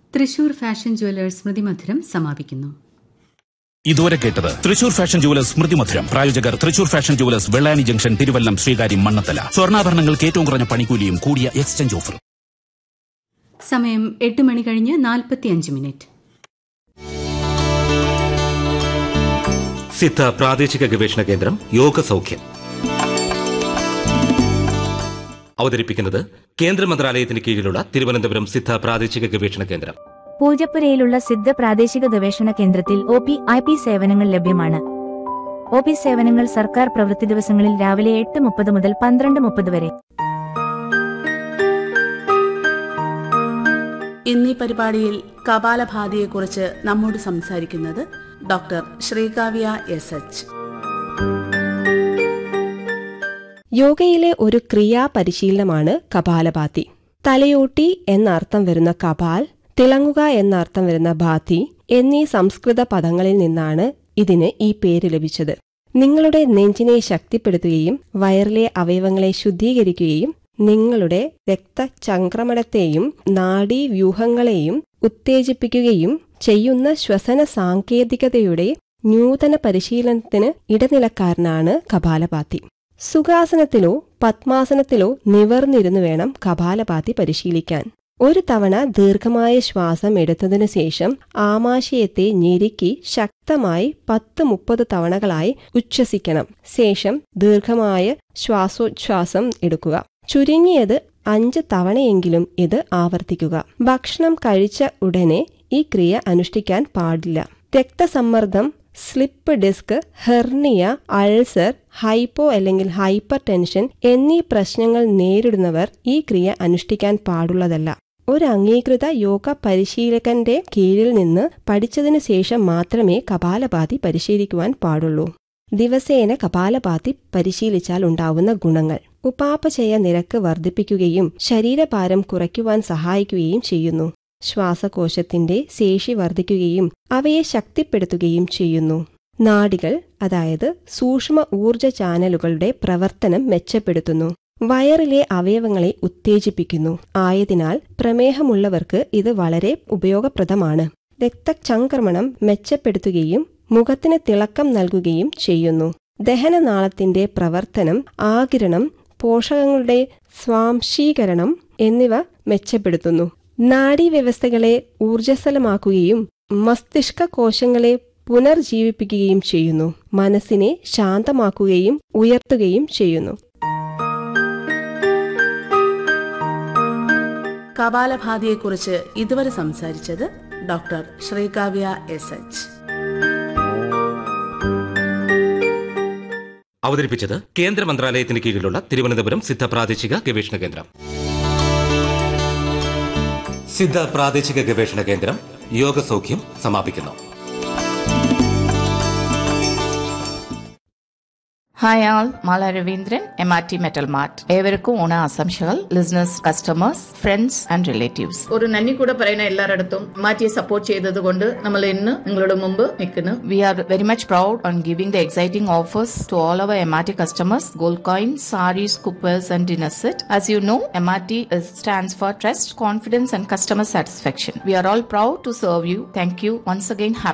Thrissur fashion jewellers സ്മൃതിമധുരം സമാപിക്കുന്നു ഇതുവരെ കേട്ടത് തൃശൂർ ഫാഷൻ ജുവലേഴ്സ് സ്മൃതി മധുരം പ്രായോജകർ Thrissur fashion jewellers Vellani junction Thiruvallam Sreekaryam Mannanthala സ്വർണ്ണാഭരണങ്ങൾക്ക് ഏറ്റവും കുറഞ്ഞ പണിക്കൂലിയും കൂടിയ എക്സ്ചേഞ്ച് ഓഫറും സമയം എട്ട് മണി കഴിഞ്ഞ് നാൽപ്പത്തിയഞ്ച് മിനിറ്റ് സിദ്ധ പ്രാദേശിക ഗവേഷണ കേന്ദ്രം യോഗ സൗഖ്യം അവതരിപ്പിക്കുന്നത് കേന്ദ്ര മന്ത്രാലയത്തിന് കീഴിലുള്ള തിരുവനന്തപുരം സിദ്ധ പ്രാദേശിക ഗവേഷണ കേന്ദ്രം പൂജപ്പുരയിലുള്ള സിദ്ധ പ്രാദേശിക ഗവേഷണ കേന്ദ്രത്തിൽ ഒ പി ഐ പി സേവനങ്ങൾ ലഭ്യമാണ് ഒ പി സേവനങ്ങൾ സർക്കാർ പ്രവൃത്തി ദിവസങ്ങളിൽ രാവിലെ എട്ട് മുപ്പത് മുതൽ പന്ത്രണ്ട് മുപ്പത് വരെ ഇന്നീ പരിപാടിയിൽ കപാലഭാതിയെക്കുറിച്ച് നമ്മോട് സംസാരിക്കുന്നത് ഡോക്ടർ ശ്രീകാവ്യ എസ് എച്ച് യോഗയിലെ ഒരു ക്രിയാ പരിശീലനമാണ് കപാലഭാതി തലയോട്ടി എന്നർത്ഥം വരുന്ന കപാൽ തിളങ്ങുക എന്നർത്ഥം വരുന്ന ഭാതി എന്നീ സംസ്കൃത പദങ്ങളിൽ നിന്നാണ് ഇതിന് ഈ പേര് ലഭിച്ചത് നിങ്ങളുടെ നെഞ്ചിനെ ശക്തിപ്പെടുത്തുകയും വയറിലെ അവയവങ്ങളെ ശുദ്ധീകരിക്കുകയും നിങ്ങളുടെ രക്തചംക്രമണത്തെയും നാഡീവ്യൂഹങ്ങളെയും ഉത്തേജിപ്പിക്കുകയും ചെയ്യുന്ന ശ്വസന സാങ്കേതികതയുടെ നൂതന പരിശീലനത്തിന് ഇടനിലക്കാരനാണ് കപാലഭാതി സുഖാസനത്തിലോ പത്മാസനത്തിലോ നിവർന്നിരുന്നു വേണം കപാലഭാതി പരിശീലിക്കാൻ ഒരു തവണ ദീർഘമായ ശ്വാസം എടുത്തതിനു ശേഷം ആമാശയത്തെ ഞെരുക്കി ശക്തമായി പത്ത് മുപ്പത് തവണകളായി ഉച്ഛ്വസിക്കണം ശേഷം ദീർഘമായ ശ്വാസോച്ഛ്വാസം എടുക്കുക ചുരുങ്ങിയത് അഞ്ച് തവണയെങ്കിലും ഇത് ആവർത്തിക്കുക ഭക്ഷണം കഴിച്ച ഉടനെ ഈ ക്രിയ അനുഷ്ഠിക്കാൻ പാടില്ല രക്തസമ്മർദ്ദം slip disc hernia ulcer hypo അല്ലെങ്കിൽ ഹൈപ്പർ ടെൻഷൻ എന്നീ പ്രശ്നങ്ങൾ നേരിടുന്നവർ ഈ ക്രിയ അനുഷ്ഠിക്കാൻ പാടുള്ളതല്ല ഒരു അംഗീകൃത യോഗ പരിശീലകന്റെ കീഴിൽ നിന്ന് പഠിച്ചതിനു ശേഷം മാത്രമേ കപാലഭാതി പരിശീലിക്കുവാൻ പാടുള്ളൂ ദിവസേന കപാലഭാതി പരിശീലിച്ചാൽ ഉണ്ടാവുന്ന ഗുണങ്ങൾ ഉപാപചയ നിരക്ക് വർദ്ധിപ്പിക്കുകയും ശരീരഭാരം കുറയ്ക്കുവാൻ സഹായിക്കുകയും ചെയ്യുന്നു ശ്വാസകോശത്തിന്റെ ശേഷി വർദ്ധിക്കുകയും അവയെ ശക്തിപ്പെടുത്തുകയും ചെയ്യുന്നു നാഡികൾ അതായത് സൂക്ഷ്മ ഊർജ ചാനലുകളുടെ പ്രവർത്തനം മെച്ചപ്പെടുത്തുന്നു വയറിലെ അവയവങ്ങളെ ഉത്തേജിപ്പിക്കുന്നു ആയതിനാൽ പ്രമേഹമുള്ളവർക്ക് ഇത് വളരെ ഉപയോഗപ്രദമാണ് രക്തചംക്രമണം മെച്ചപ്പെടുത്തുകയും മുഖത്തിന് തിളക്കം നൽകുകയും ചെയ്യുന്നു ദഹനനാളത്തിന്റെ പ്രവർത്തനം ആകിരണം പോഷകങ്ങളുടെ സ്വാംശീകരണം എന്നിവ മെച്ചപ്പെടുത്തുന്നു നാഡീവ്യവസ്ഥകളെ ഊർജസ്വലമാക്കുകയും മസ്തിഷ്ക കോശങ്ങളെ പുനർജീവിപ്പിക്കുകയും ചെയ്യുന്നു മനസ്സിനെ ശാന്തമാക്കുകയും ഉയർത്തുകയും ചെയ്യുന്നു കപാലഭാതിയെക്കുറിച്ച് ഇതുവരെ സംസാരിച്ചത് ഡോക്ടർ ശ്രീകാവ്യ എസ് എച്ച് അവതരിപ്പിച്ചത് കേന്ദ്ര മന്ത്രാലയത്തിന് കീഴിലുള്ള തിരുവനന്തപുരം സിദ്ധ പ്രാദേശിക ഗവേഷണ കേന്ദ്രം സിദ്ധ പ്രാദേശിക ഗവേഷണ കേന്ദ്രം യോഗ സൗഖ്യം സമാപിക്കുന്നു hi all Mala Raveendran M R T metal mart ഏവർക്കും ഓണ ആശംസകൾ listeners customers friends and relatives ഒരു നന്ദി കൂടെ പറയുന്ന എല്ലാരിടത്തും മാറ്റിയെ സപ്പോർട്ട് ചെയ്തത് കൊണ്ട് നമ്മൾ ഇന്ന് നിങ്ങളുടെ മുമ്പ് നിൽക്കുന്നു we are very much proud on giving the exciting offers to all our M R T customers gold coins sarees cuppers and dinner set as you know M R T stands for trust confidence and customer satisfaction we are all proud to serve you thank you once again